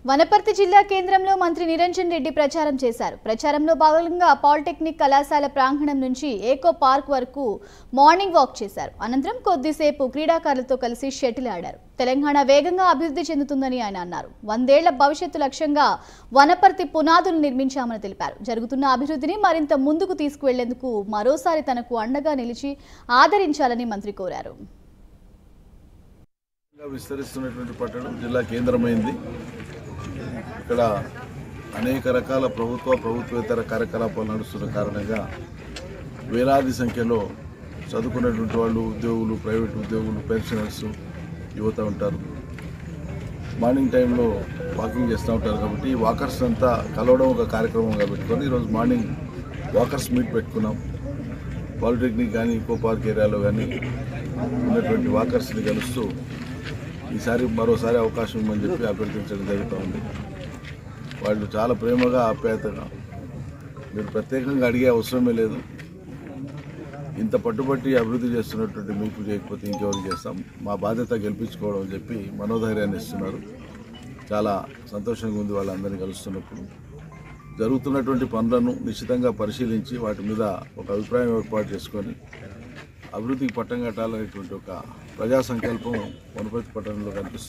వనపర్తి జిల్లా కేంద్రంలో మంత్రి నిరంజన్ రెడ్డి ప్రచారం చేశారు ప్రచారంలో భాగంగా పాలిటెక్నిక్ కళాశాల ప్రాంగణం నుంచి ఏకో పార్క్ వరకు మార్నింగ్ వాక్ చేశారు అనంతరం కొద్దిసేపు క్రీడాకారులతో కలిసి షటిల్ ఆడారు తెలంగాణ వేగంగా అభివృద్ధి చెందుతుందని ఆయన అన్నారు వందేళ్ల భవిష్యత్తు లక్ష్యంగా వనపర్తి పునాదులు నిర్మించామని తెలిపారు జరుగుతున్న అభివృద్ధిని మరింత ముందుకు తీసుకువెళ్లేందుకు మరోసారి తనకు అండగా నిలిచి ఆదరించాలని మంత్రి కోరారు ఇంకా విస్తరిస్తున్నటువంటి పట్టణం జిల్లా కేంద్రమైంది ఇక్కడ అనేక రకాల ప్రభుత్వ ప్రభుత్వేతర కార్యకలాపాలు నడుస్తున్న కారణంగా వేలాది సంఖ్యలో చదువుకున్నటువంటి వాళ్ళు ఉద్యోగులు ప్రైవేట్ ఉద్యోగులు పెన్షనర్స్ యువత ఉంటారు మార్నింగ్ టైంలో వాకింగ్ చేస్తూ ఉంటారు కాబట్టి ఈ వాకర్స్ అంతా కలవడం ఒక కార్యక్రమంగా పెట్టుకొని ఈరోజు మార్నింగ్ వాకర్స్ మీట్ పెట్టుకున్నాం పాలిటెక్నిక్ కానీ ఈకో పార్క్ ఏరియాలో కానీ ఉన్నటువంటి వాకర్స్ని కలుస్తూ ఈసారి మరోసారి అవకాశం ఇవ్వమని చెప్పి అభ్యర్థించడం జరుగుతూ ఉంది వాళ్ళు చాలా ప్రేమగా ఆప్యాయతగా మీరు ప్రత్యేకంగా అడిగే అవసరమే లేదు ఇంత పట్టుబట్టి అభివృద్ధి చేస్తున్నటువంటి మీకు చేయకపోతే ఇంకెవరు చేస్తాం మా బాధ్యత గెలిపించుకోవడం అని చెప్పి మనోధైర్యాన్ని ఇస్తున్నారు చాలా సంతోషంగా ఉంది వాళ్ళందరినీ కలుస్తున్నప్పుడు జరుగుతున్నటువంటి పనులను నిశ్చితంగా పరిశీలించి వాటి మీద ఒక అభిప్రాయం ఏర్పాటు చేసుకొని అభివృద్ధికి పట్టం కట్టాలనేటువంటి ఒక ప్రజా సంకల్పం వనపర్తి పట్టణంలో కనిపిస్తుంది